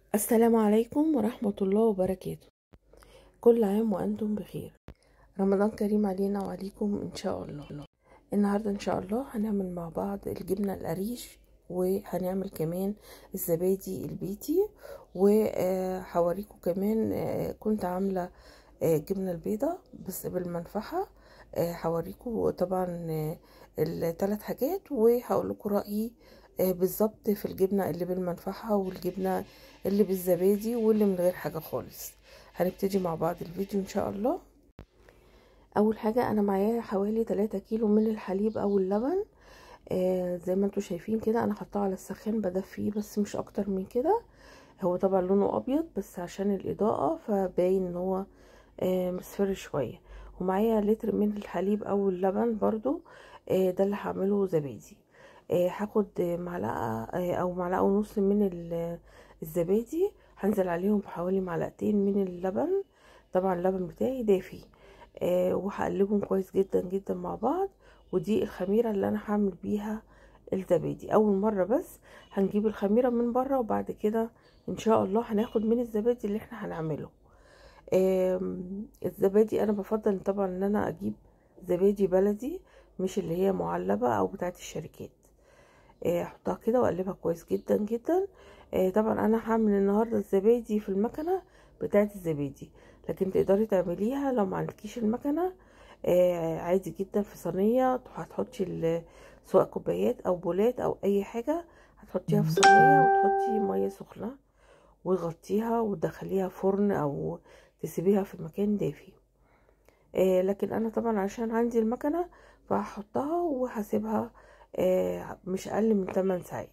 السلام عليكم ورحمة الله وبركاته كل عام وأنتم بخير رمضان كريم علينا وعليكم إن شاء الله النهاردة إن شاء الله هنعمل مع بعض الجبنة القريش وهنعمل كمان الزبادي البيتي وهوريكم كمان آه، كنت عاملة آه، جبنة البيضة بس بالمنفعة هوريكم طبعا آه، الثلاث حاجات وهقول لكم رأيي آه، بالظبط في الجبنة اللي بالمنفعة والجبنة اللي بالزبادي واللي من غير حاجة خالص هنبتدي مع بعض الفيديو ان شاء الله اول حاجة انا معايا حوالي 3 كيلو من الحليب او اللبن آه زي ما انتم شايفين كده انا حطاه على السخان بدفيه بس مش اكتر من كده هو طبعا لونه ابيض بس عشان الاضاءة فباين ان هو آه مصفر شوية ومعايا لتر من الحليب او اللبن برضو آه ده اللي هعمله زبادي آه هاخد معلقة آه او معلقة ونص من الزبادي هنزل عليهم بحوالي معلقتين من اللبن طبعا اللبن بتاعي دافي آه وهقلبهم كويس جدا جدا مع بعض ودي الخميرة اللي انا هعمل بيها الزبادي اول مرة بس هنجيب الخميرة من بره وبعد كده ان شاء الله هناخد من الزبادي اللي احنا هنعمله آه الزبادي انا بفضل طبعا ان انا اجيب زبادي بلدي مش اللي هي معلبة او بتاعت الشركات احطها كده واقلبها كويس جدا جدا آه طبعا انا هعمل النهارده الزبادي في المكنه بتاعه الزبادي لكن تقدري تعمليها لو ما عندكيش المكنه آه عادي جدا في صينيه هتحطي سواء كوبايات او بولات او اي حاجه هتحطيها في صينيه وتحطي ميه سخنه وتغطيها وتدخليها فرن او تسيبيها في مكان دافي آه لكن انا طبعا عشان عندي المكنه فهحطها وهسيبها آه مش اقل من 8 ساعات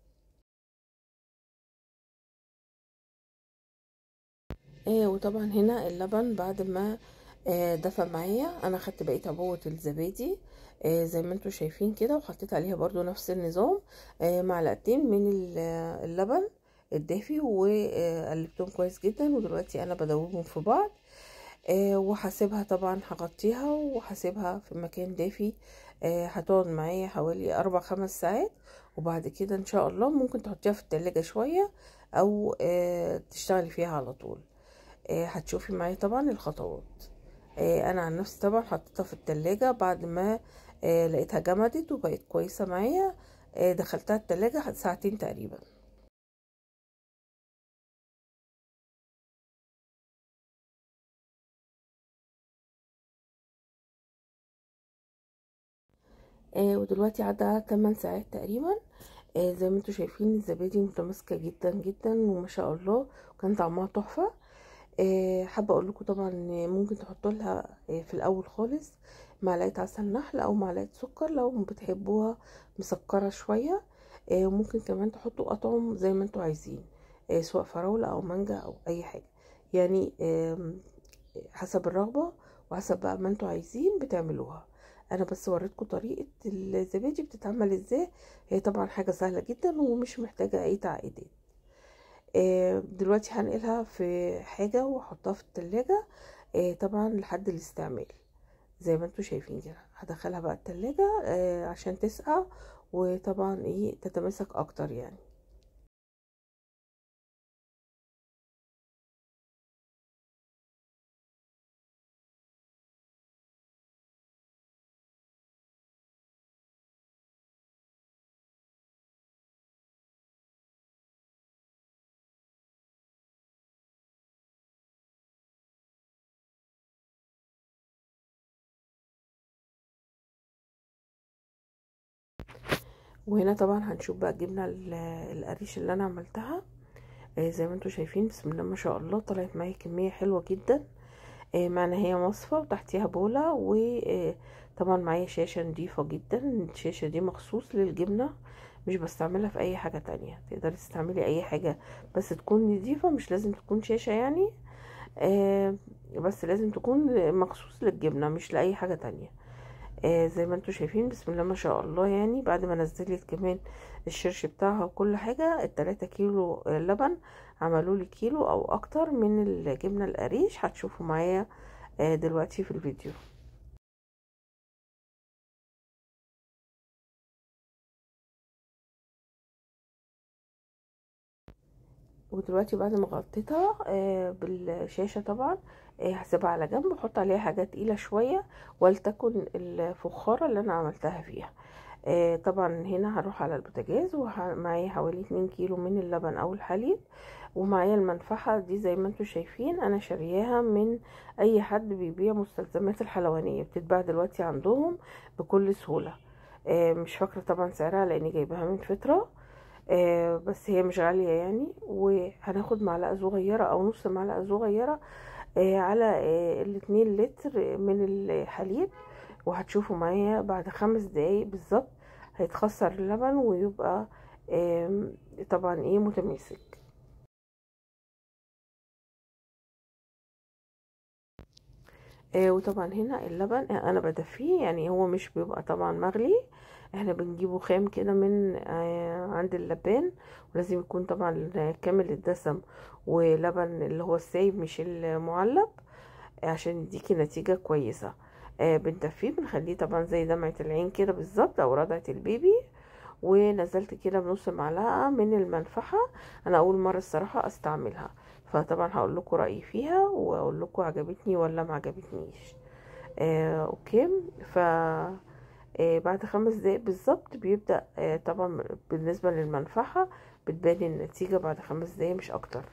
آه وطبعا هنا اللبن بعد ما آه دفى معايا انا خدت بقيه عبوه الزبادي آه زي ما انتم شايفين كده وحطيت عليها برضو نفس النظام آه معلقتين من اللبن الدافي وقلبتهم كويس جدا ودلوقتي انا بدوبهم في بعض آه وهسيبها طبعا هغطيها وهسيبها في مكان دافي آه هتقعد معايا حوالي اربع خمس ساعات وبعد كده ان شاء الله ممكن تحطيها في التلاجة شوية او آه تشتغلي فيها على طول آه هتشوفي معايا طبعا الخطوات آه انا عن نفسي طبعا حطيتها في التلاجة بعد ما آه لقيتها جمدت وبقت كويسة معايا آه دخلتها التلاجة ساعتين تقريبا آه ودلوقتي عدى 8 ساعات تقريبا آه زي ما انتم شايفين الزبادي متماسكه جدا جدا وما شاء الله وكان طعمها تحفه آه حابه اقول لكم طبعا ممكن تحطوا لها آه في الاول خالص معلقه عسل نحل او معلقه سكر لو بتحبوها مسكره شويه آه وممكن كمان تحطوا اطعم زي ما انتم عايزين آه سواء فراوله او مانجا او اي حاجه يعني آه حسب الرغبه وحسب بقى ما انتم عايزين بتعملوها انا بس وريتكم طريقه الزبادي بتتعمل ازاي هي طبعا حاجه سهله جدا ومش محتاجه اي تعقيدات آه دلوقتي هنقلها في حاجه واحطها في التلاجة آه طبعا لحد الاستعمال زي ما انتم شايفين كده هدخلها بقى التلاجة آه عشان تسقع وطبعا ايه تتماسك اكتر يعني وهنا طبعا هنشوف بقى الجبنه القريش اللي انا عملتها آه زي ما انتم شايفين بسم الله ما شاء الله طلعت معايا كميه حلوه جدا آه معنا هي مصفى وتحتيها بوله وطبعا معايا شاشه نضيفه جدا الشاشه دي مخصوص للجبنه مش بستعملها في اي حاجه تانية تقدري تستعملي اي حاجه بس تكون نضيفه مش لازم تكون شاشه يعني آه بس لازم تكون مخصوص للجبنه مش لاي حاجه تانية آه زي ما انتم شايفين بسم الله ما شاء الله يعني بعد ما نزلت كمان الشرش بتاعها وكل حاجة التلاتة كيلو لبن عملوا لي كيلو او اكتر من الجبنة القريش هتشوفوا معايا آه دلوقتي في الفيديو ودلوقتي بعد ما غطيتها آه، بالشاشة طبعا آه، هسيبها على جنب واحط عليها حاجات تقيلة شوية ولتكن الفخارة اللي انا عملتها فيها آه، طبعا هنا هروح على البوتاجاز ومعايا حوالي 2 كيلو من اللبن او الحليب ومعايا المنفحة دي زي ما انتم شايفين انا شارياها من اي حد بيبيع مستلزمات الحلوانية بتتباع دلوقتي عندهم بكل سهولة مش فاكرة طبعا سعرها لاني جايباها من فترة آه بس هي مش غالية يعني وهناخد معلقة صغيرة او نص معلقة صغيرة آه على آه الاتنين لتر من الحليب وهتشوفوا معايا بعد خمس دقايق بالظبط هيتخسر اللبن ويبقى آه طبعا ايه متماسك آه وطبعا هنا اللبن انا بدفيه يعني هو مش بيبقى طبعا مغلي احنا بنجيبه خام كده من آه عند اللبان ولازم يكون طبعا كامل الدسم ولبن اللي هو السايب مش المعلب عشان يديكي نتيجة كويسة آه بندفيه بنخليه طبعا زي دمعة العين كده بالظبط او رضعة البيبي ونزلت كده بنص معلقة من المنفحة انا اول مرة الصراحة استعملها فطبعا هقول لكم رأيي فيها واقول لكم عجبتني ولا ما عجبتنيش آه اوكي ف آه بعد خمس دقايق بالظبط بيبدأ آه طبعا بالنسبة للمنفعة بتبان النتيجة بعد خمس دقايق مش أكتر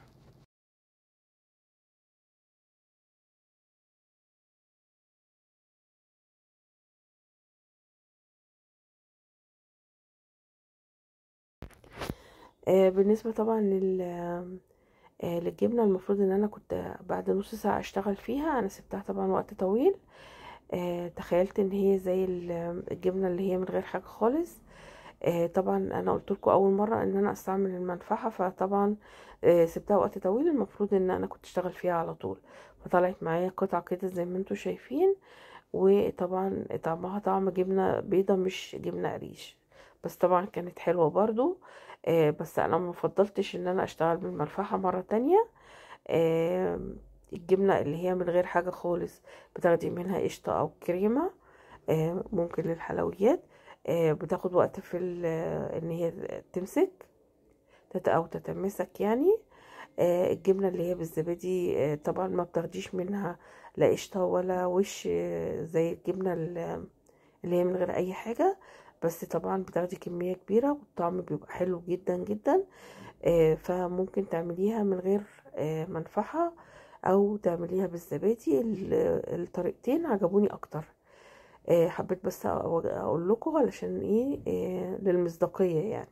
آه بالنسبة طبعا لل آه للجبنة المفروض ان انا كنت بعد نص ساعة اشتغل فيها انا سبتها طبعا وقت طويل آه تخيلت ان هي زي الجبنه اللي هي من غير حاجه خالص آه طبعا انا قلت لكم اول مره ان انا استعمل المنفعه فطبعا آه سبتها وقت طويل المفروض ان انا كنت اشتغل فيها على طول فطلعت معايا قطع كده زي ما انتم شايفين وطبعا طعمها طعم جبنه بيضه مش جبنه قريش بس طبعا كانت حلوه برضو آه بس انا مفضلتش ان انا اشتغل بالمنفعه مره تانية آه الجبنة اللي هي من غير حاجة خالص بتاخدي منها قشطة أو كريمة آه ممكن للحلويات آه بتاخد وقت في ان هي تمسك أو تتمسك يعني آه الجبنة اللي هي بالزبادي طبعا ما بتاخديش منها لا قشطة ولا وش زي الجبنة اللي هي من غير أي حاجة بس طبعا بتاخدي كمية كبيرة والطعم بيبقى حلو جدا جدا فممكن تعمليها من غير منفعة او تعمليها بالزبادي الطريقتين عجبوني اكتر آه حبيت بس اقول لكم علشان ايه آه للمصداقيه يعني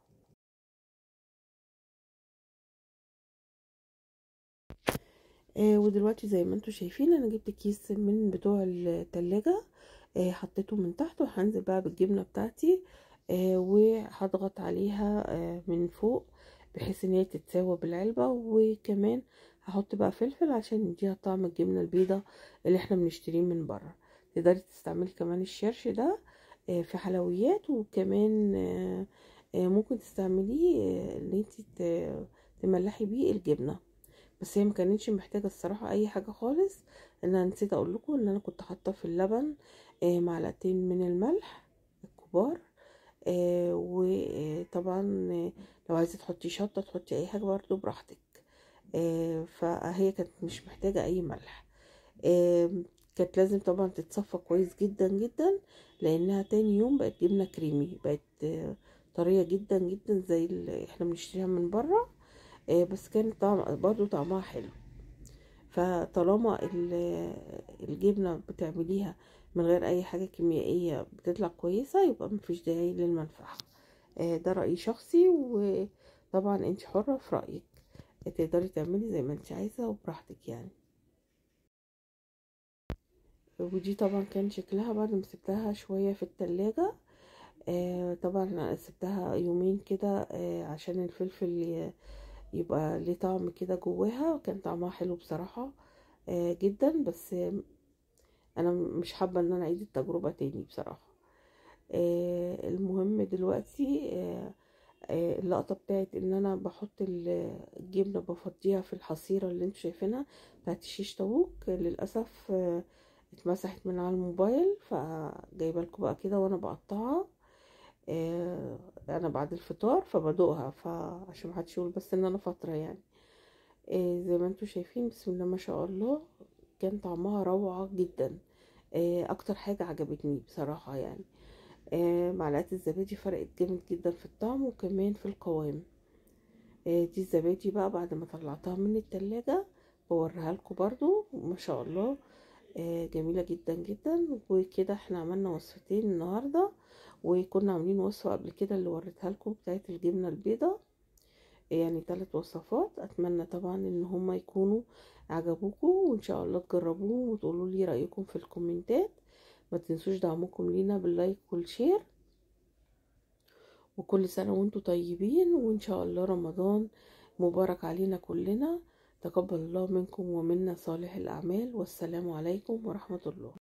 آه ودلوقتي زي ما انتم شايفين انا جبت كيس من بتوع التلاجة آه حطيته من تحت وهنزل بقى بالجبنه بتاعتي آه وهضغط عليها آه من فوق بحيث ان هي تتساوى بالعلبه وكمان هحط بقى فلفل عشان يديها طعم الجبنه البيضه اللي احنا بنشتريه من بره تقدري تستعملي كمان الشرش ده في حلويات وكمان ممكن تستعمليه ان انت تملحي بيه الجبنه بس هي ما كانتش محتاجه الصراحه اي حاجه خالص ان انا نسيت اقول لكم ان انا كنت حاطه في اللبن معلقتين من الملح الكبار وطبعا لو عايزه تحطي شطه تحطي اي حاجه برضو براحتك فهي كانت مش محتاجة اي ملح كانت لازم طبعا تتصفى كويس جدا جدا لانها تاني يوم بقت جبنة كريمي بقت طرية جدا جدا زي اللي احنا بنشتريها من بره بس كانت طعم برضو طعمها حلو فطالما الجبنة بتعمليها من غير اي حاجة كيميائية بتطلع كويسة يبقى مفيش داعي للمنفعة ده رأي شخصي وطبعا انت حرة في رأيك تقدري تعملي زي ما انت عايزة وبراحتك يعني ودي طبعا كان شكلها بعد ما سبتها شوية في التلاجة آه طبعا سبتها يومين كده آه عشان الفلفل يبقى ليه طعم كده جواها كان طعمها حلو بصراحة آه جدا بس انا مش حابة ان انا اعيد التجربة تاني بصراحة آه المهم دلوقتي آه اللقطة بتاعت ان انا بحط الجبنة بفضيها في الحصيرة اللي انتوا شايفينها بتاعت الشيش طاووق للأسف اتمسحت من على الموبايل فجايبه لكم بقى كده وانا بقطعها آه انا بعد الفطار فبدوقها فعشان محدش يقول بس ان انا فترة يعني آه زي ما انتوا شايفين بسم الله ما شاء الله كان طعمها روعة جدا آه اكتر حاجة عجبتني بصراحة يعني آه معلقة الزبادي فرقت جامد جدا في الطعم وكمان في القوام آه دي الزبادي بقى بعد ما طلعتها من التلاجة بوريها لكم برضو ما شاء الله آه جميلة جدا جدا وكده احنا عملنا وصفتين النهاردة وكنا عاملين وصفة قبل كده اللي وريتها لكم بتاعت الجبنة البيضة يعني ثلاث وصفات اتمنى طبعا ان هما يكونوا عجبوكم وان شاء الله تجربوهم وتقولوا لي رايكم في الكومنتات ما تنسوش دعمكم لينا باللايك والشير وكل سنة وانتم طيبين وان شاء الله رمضان مبارك علينا كلنا تقبل الله منكم ومنا صالح الأعمال والسلام عليكم ورحمة الله